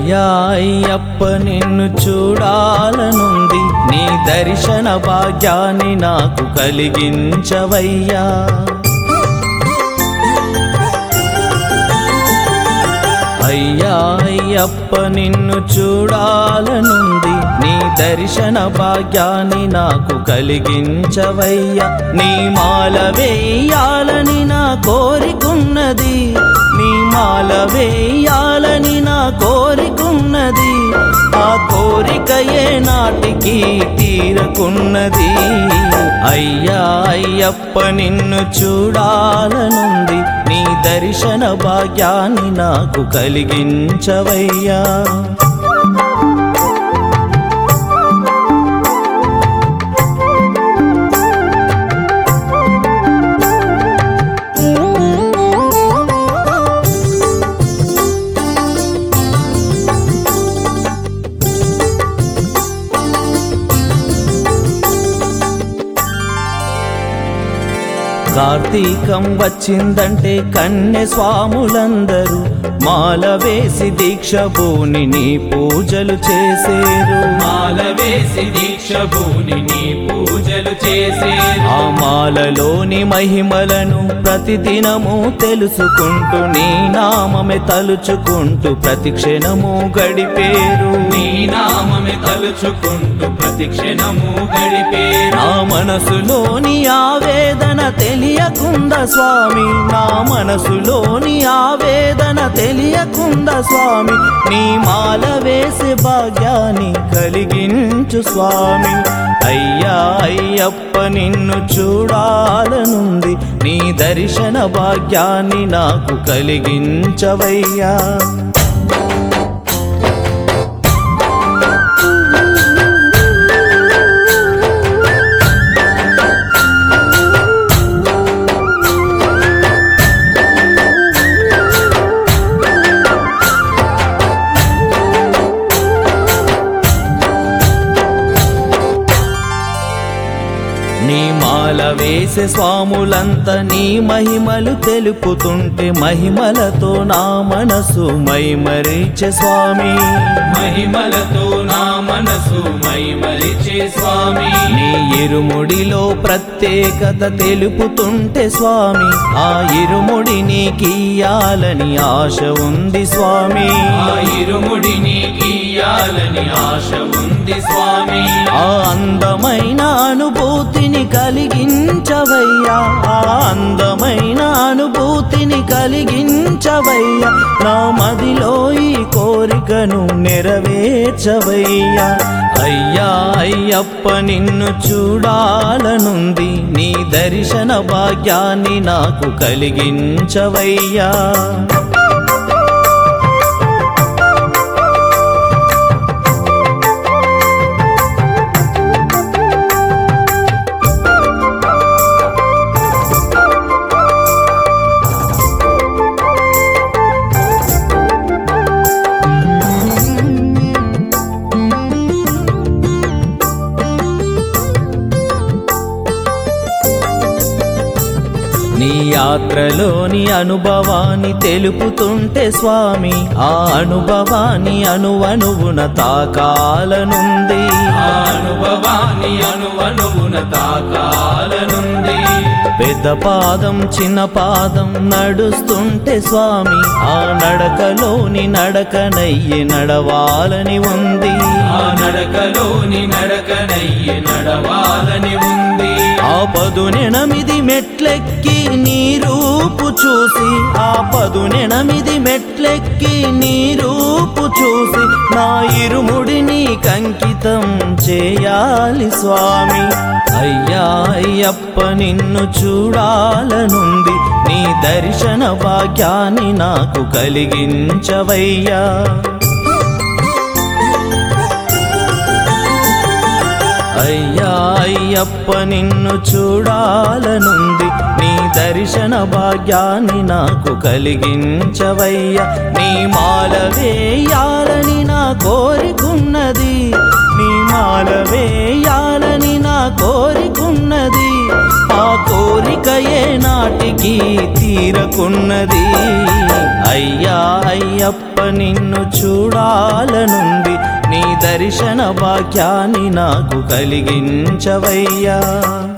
అయ్యా అయ్యప్ప నిన్ను చూడాలనుంది నీ దర్శన భాగ్యాన్ని నాకు కలిగించవయ్యా అయ్యా అయ్యప్ప నిన్ను చూడాలనుంది నీ దర్శన భాగ్యాన్ని నాకు కలిగించవయ్యా నీ మాల వేయాలని నా కోరికున్నది నీ మాల వేయాలని నా కోరికున్నది ఆ కోరిక ఏ నాటికి తీరకున్నది అయ్యా అయ్యప్ప నిన్ను చూడాలనుంది నీ దర్శన భాగ్యాన్ని నాకు కలిగించవయ్యా కార్తీకం వచ్చిందంటే కన్నె స్వాములందరూ మాల వేసి దీక్ష భూని నీ పూజలు చేసేరు మాల వేసి దీక్ష భూని నీ పూజలు చేసే ఆ మాలలోని మహిమలను ప్రతిదినము తెలుసుకుంటూ నీ నామమే తలుచుకుంటూ ప్రతిక్షణము గడిపేరు నీ నామమే తలుచుకుంటూ ప్రతి క్షణము గడిపే నా మనసులోని ఆవేదన తెలియకుందా స్వామి నా మనసులోని ఆవేదన తెలియకుందా స్వామి నీ మాల వేసే భాగ్యాన్ని కలిగించు స్వామి అయ్యా అయ్యప్ప నిన్ను చూడాలనుంది నీ దర్శన భాగ్యాన్ని నాకు కలిగించవయ్యా నీ మాల వేసే స్వాములంతా నీ మహిమలు తెలుపుతుంటే మహిమలతో నా మనసు మైమరిచే స్వామి మహిమలతో నా మనసు మైమరిచే స్వామి నీ ఇరుముడిలో ప్రత్యేకత తెలుపుతుంటే స్వామి ఆ ఇరుముడి నీకియ్యాలని ఆశ ఉంది స్వామి ఆ ఇరుముడి నీకియ్యాలని ఆశ ఉంది స్వామి ఆ అందమైన అనుభూతిని కలిగించవయ్యా ఆ అందమైన అనుభూతిని కలిగించవయ్యా నా మదిలో ఈ కోరికను నెరవేర్చవయ్యా అయ్యా అయ్యప్ప నిన్ను చూడాలనుంది నీ దర్శన భాగ్యాన్ని నాకు కలిగించవయ్యా నీ యాత్రలోని అనుభవాన్ని తెలుపుతుంటే స్వామి ఆ అనుభవాన్ని అనువనువున తాకాలనుంది ఆ అనుభవాన్ని అనువనువున తాకాలనుంది పెద్ద పాదం చిన్న పాదం నడుస్తుంటే స్వామి ఆ నడకలోని నడకనయ్యి నడవాలని ఉంది ఆ నడకలోని నడకనయ్యి నడవాలని ఉంది ఆ పదునెనమిది మెట్లెక్కి నీ రూపు చూసి ఆ పదునెనమిది మెట్లెక్కి నీ రూపు చూసి నా ఇరుముడిని కంకితం చేయాలి స్వామి అయ్యా అయ్యప్ప నిన్ను చూడాలనుంది నీ దర్శన భాగ్యాన్ని నాకు కలిగించవయ్యా అయ్యా అయ్యప్ప నిన్ను చూడాలనుంది నీ దర్శన భాగ్యాన్ని నాకు కలిగించవయ్యా నీ మాల వేయాలని నా కోరికున్నది నీ మాల వేయాలని నా కోరికున్నది ఆ కోరిక ఏ నాటికి తీరకున్నది అయ్యా అయ్యప్ప నిన్ను చూడాలనుంది నీ దర్శన భాగ్యాన్ని నాకు కలిగించవయ్యా